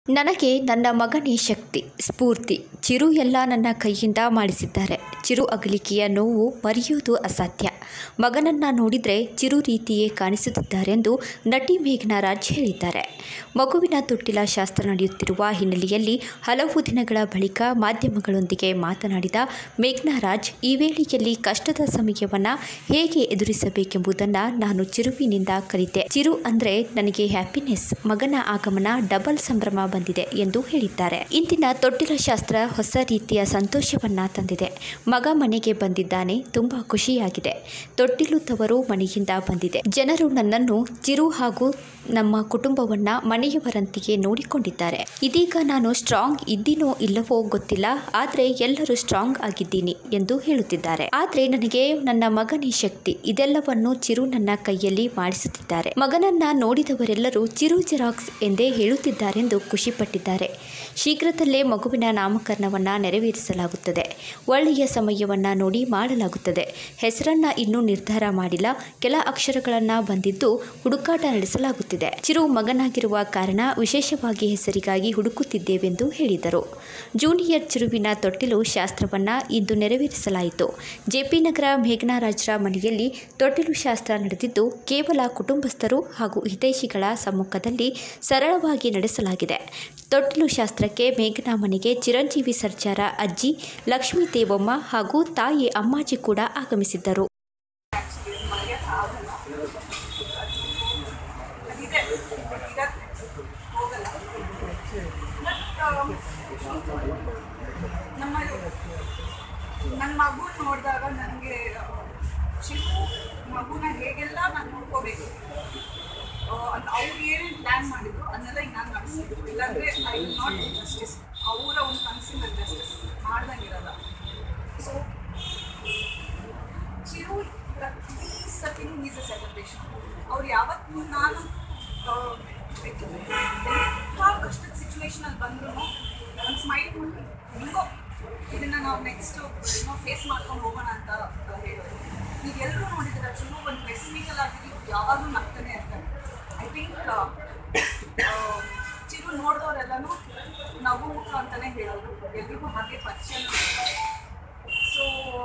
ನನಗೆ ನನ್ನ ಮಗನೇ ಶಕ್ತಿ ಸ್ಫೂರ್ತಿ ಚಿರು ಎಲ್ಲ ನನ್ನ ಕೈಯಿಂದ ಮಾಡಿಸಿದ್ದಾರೆ ಚಿರು ಅಗಲಿಕೆಯ ನೋವು ಮರೆಯುವುದು ಅಸಾಧ್ಯ ಮಗನನ್ನು ನೋಡಿದರೆ ಚಿರು ರೀತಿಯೇ ಕಾಣಿಸುತ್ತಿದ್ದಾರೆಂದು ನಟಿ ಮೇಘನಾ ರಾಜ್ ಹೇಳಿದ್ದಾರೆ ಮಗುವಿನ ತೊಟ್ಟಿಲ ಶಾಸ್ತ್ರ ನಡೆಯುತ್ತಿರುವ ಹಿನ್ನೆಲೆಯಲ್ಲಿ ಹಲವು ದಿನಗಳ ಬಳಿಕ ಮಾಧ್ಯಮಗಳೊಂದಿಗೆ ಮಾತನಾಡಿದ ಮೇಘನಾ ರಾಜ್ ಈ ವೇಳೆಯಲ್ಲಿ ಕಷ್ಟದ ಸಮಯವನ್ನು ಹೇಗೆ ಎದುರಿಸಬೇಕೆಂಬುದನ್ನು ನಾನು ಚಿರುವಿನಿಂದ ಕಲಿತೆ ಚಿರು ಅಂದರೆ ನನಗೆ ಹ್ಯಾಪಿನೆಸ್ ಮಗನ ಆಗಮನ ಡಬಲ್ ಸಂಭ್ರಮ ಬಂದಿದೆ ಎಂದು ಹೇಳಿದ್ದಾರೆ ಇಂದಿನ ತೊಟ್ಟಿಲ ಶಾಸ್ತ್ರ ಹೊಸ ರೀತಿಯ ಸಂತೋಷವನ್ನ ತಂದಿದೆ ಮಗ ಮನೆಗೆ ಬಂದಿದ್ದಾನೆ ತುಂಬಾ ಖುಷಿಯಾಗಿದೆ ತೊಟ್ಟಿಲು ತವರು ಮನೆಯಿಂದ ಬಂದಿದೆ ಜನರು ನನ್ನನ್ನು ಚಿರು ಹಾಗೂ ನಮ್ಮ ಕುಟುಂಬವನ್ನ ಮನೆಯವರಂತೆಯೇ ನೋಡಿಕೊಂಡಿದ್ದಾರೆ ಇದೀಗ ನಾನು ಸ್ಟ್ರಾಂಗ್ ಇದ್ದೀನೋ ಇಲ್ಲವೋ ಗೊತ್ತಿಲ್ಲ ಆದರೆ ಎಲ್ಲರೂ ಸ್ಟ್ರಾಂಗ್ ಆಗಿದ್ದೀನಿ ಎಂದು ಹೇಳುತ್ತಿದ್ದಾರೆ ಆದರೆ ನನಗೆ ನನ್ನ ಮಗನೇ ಶಕ್ತಿ ಇದೆಲ್ಲವನ್ನು ಚಿರು ನನ್ನ ಕೈಯಲ್ಲಿ ಮಾಡಿಸುತ್ತಿದ್ದಾರೆ ಮಗನನ್ನ ನೋಡಿದವರೆಲ್ಲರೂ ಚಿರು ಜೆರಾಕ್ಸ್ ಎಂದೇ ಹೇಳುತ್ತಿದ್ದಾರೆಂದು ಖುಷಿಪಟ್ಟಿದ್ದಾರೆ ಶೀಘ್ರದಲ್ಲೇ ಮಗುವಿನ ನಾಮಕರಣವನ್ನು ನೆರವೇರಿಸಲಾಗುತ್ತದೆ ಒಳ್ಳೆಯ ಸಮಯವನ್ನು ನೋಡಿ ಮಾಡಲಾಗುತ್ತದೆ ಹೆಸರನ್ನ ಇನ್ನೂ ನಿರ್ಧಾರ ಮಾಡಿಲ್ಲ ಕೆಲ ಅಕ್ಷರಗಳನ್ನು ಬಂದಿದ್ದು ಹುಡುಕಾಟ ನಡೆಸಲಾಗುತ್ತಿದೆ ಚಿರು ಮಗನಾಗಿರುವ ಕಾರಣ ವಿಶೇಷವಾಗಿ ಹೆಸರಿಗಾಗಿ ಹುಡುಕುತ್ತಿದ್ದೇವೆಂದು ಹೇಳಿದರು ಜೂನಿಯರ್ ಚಿರುವಿನ ತೊಟ್ಟಿಲು ಶಾಸ್ತ್ರವನ್ನ ಇಂದು ನೆರವೇರಿಸಲಾಯಿತು ಜೆಪಿ ನಗರ ಮೇಘನಾರಾಜ್ರ ಮನೆಯಲ್ಲಿ ತೊಟ್ಟಿಲು ಶಾಸ್ತ್ರ ನಡೆದಿದ್ದು ಕೇವಲ ಕುಟುಂಬಸ್ಥರು ಹಾಗೂ ಹಿತೈಷಿಗಳ ಸಮ್ಮುಖದಲ್ಲಿ ಸರಳವಾಗಿ ನಡೆಸಲಾಗಿದೆ ತೊಟ್ಟಿಲು ಶಾಸ್ತ್ರಕ್ಕೆ ಮೇಘನಾ ಮನೆಗೆ ಚಿರಂಜೀವಿ ಸರ್ಜಾರ ಅಜ್ಜಿ ಲಕ್ಷ್ಮೀ ದೇವಮ್ಮ ಹಾಗೂ ತಾಯಿ ಅಮ್ಮಾಜಿ ಕೂಡ ಆಗಮಿಸಿದ್ದರು ಇದೆ ಇರತ್ತೆ ಹೋಗಲ್ಲ ಬಟ್ ನಮ್ಮ ನನ್ನ ಮಗು ನೋಡಿದಾಗ ನನಗೆ ಚಿರು ಮಗುನ ಹೇಗೆಲ್ಲ ನಾನು ನೋಡ್ಕೋಬೇಕು ಅವ್ರು ಏನೇನು ಪ್ಲ್ಯಾನ್ ಮಾಡಿದ್ರು ಅದನ್ನೆಲ್ಲ ಈಗ ನಾನು ನಡೆಸಿದ್ರು ಇಲ್ಲಾಂದರೆ I will not do justice ಅವರ ಒಂದು ಕನಸಿನ ಜಸ್ಟಿಸ್ ಮಾಡ್ದಂಗಿರಲ್ಲ ಸೊ ಚಿರು ಪ್ರತಿ ಸತಿನೂ ಈಸ್ ಅ ಸೆಲೆಬ್ರೇಷನ್ ಅವ್ರು ಯಾವತ್ತೂ ನಾನು ಆ, ಎಂಥ ಕಷ್ಟದ ಸಿಚುವೇಶನಲ್ಲಿ ಬಂದ್ರು ಒಂದು ಸ್ಮೈಲ್ ಮಾಡಿ ಹೆಂಗೋ ಇದನ್ನ ನಾವು ನೆಕ್ಸ್ಟ್ ಏನೋ ಫೇಸ್ ಮಾಡ್ಕೊಂಡು ಹೋಗೋಣ ಅಂತ ಹೇಳೋದು ನೀವು ಎಲ್ಲರೂ ನೋಡಿದ್ರೆ ಚಿರು ಒಂದು ಪೆಸಿಮಿಕಲ್ ಆಗಿ ಯಾವಾಗಲೂ ನಗ್ತಾನೆ ಇರ್ತಾರೆ ಐ ಥಿಂಕ್ ಚಿರು ನೋಡಿದವರೆಲ್ಲನೂ ನಗು ಮುಖ ಅಂತಾನೆ ಹೇಳೋದು ಎಲ್ರಿಗೂ ಹಾಗೆ ಪರಿಚಯ ಸೊ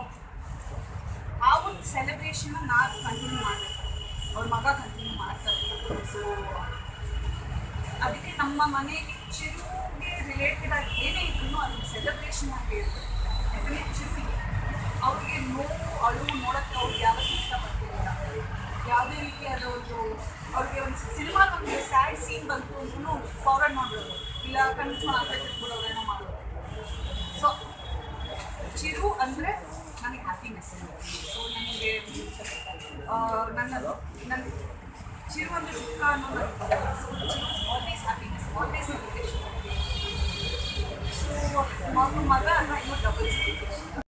ಆ ಒಂದು ಸೆಲೆಬ್ರೇಷನ್ ನಾವು ಕಂಟಿನ್ಯೂ ಮಾಡಬೇಕು ಅವ್ರ ಮಗ ಕಂಟಿನ್ಯೂ ಮಾಡ್ತಾರೆ ಸೊ ಅದಕ್ಕೆ ನಮ್ಮ ಮನೆಯಲ್ಲಿ ಚಿರುಗೆ ರಿಲೇಟೆಡ್ ಆಗಿ ಏನೇ ಇದ್ರು ಅದನ್ನ ಸೆಲೆಬ್ರೇಷನ್ ಆಗಿ ಇರುತ್ತೆ ಯಾಕಂದರೆ ಚಿರುವಿಗೆ ಅವ್ರಿಗೆ ನೋವು ಅಳು ನೋಡೋಕ್ಕೆ ಅವ್ರಿಗೆ ಯಾವತ್ತೂ ಇಷ್ಟಪಡ್ತಿರಲಿಲ್ಲ ಯಾವುದೇ ರೀತಿಯಾದ ಒಂದು ಅವ್ರಿಗೆ ಒಂದು ಸಿನಿಮಾ ಒಂದು ಸ್ಯಾಡ್ ಸೀನ್ ಬಂತು ಅಂದ್ರೂ ಫಾರ್ವರ್ಡ್ ಮಾಡೋದು ಇಲ್ಲ ಕಣ್ಮುಚ್ಕೊಂಡು ಆ ಕಡೆ ತಿರ್ಗ್ಬಿಡೋರು ಏನೋ ಮಾಡೋದು ಸೊ ಚಿರು ಅಂದರೆ ನನಗೆ ಹ್ಯಾಪಿನೆಸ್ ಸೊ ನನಗೆ ಆ, ನನ್ನ ನನ್ನ ಚಿರು ಅಂದರೆ ದುಃಖ ಅನ್ನೋದು so Chiru always happiness always celebration so ಮಗು ಮಗ ಅನ್ನೋ ಇನ್ನೂ ಡಬಲ್ ಸೆಲೆಬ್ರೇಷನ್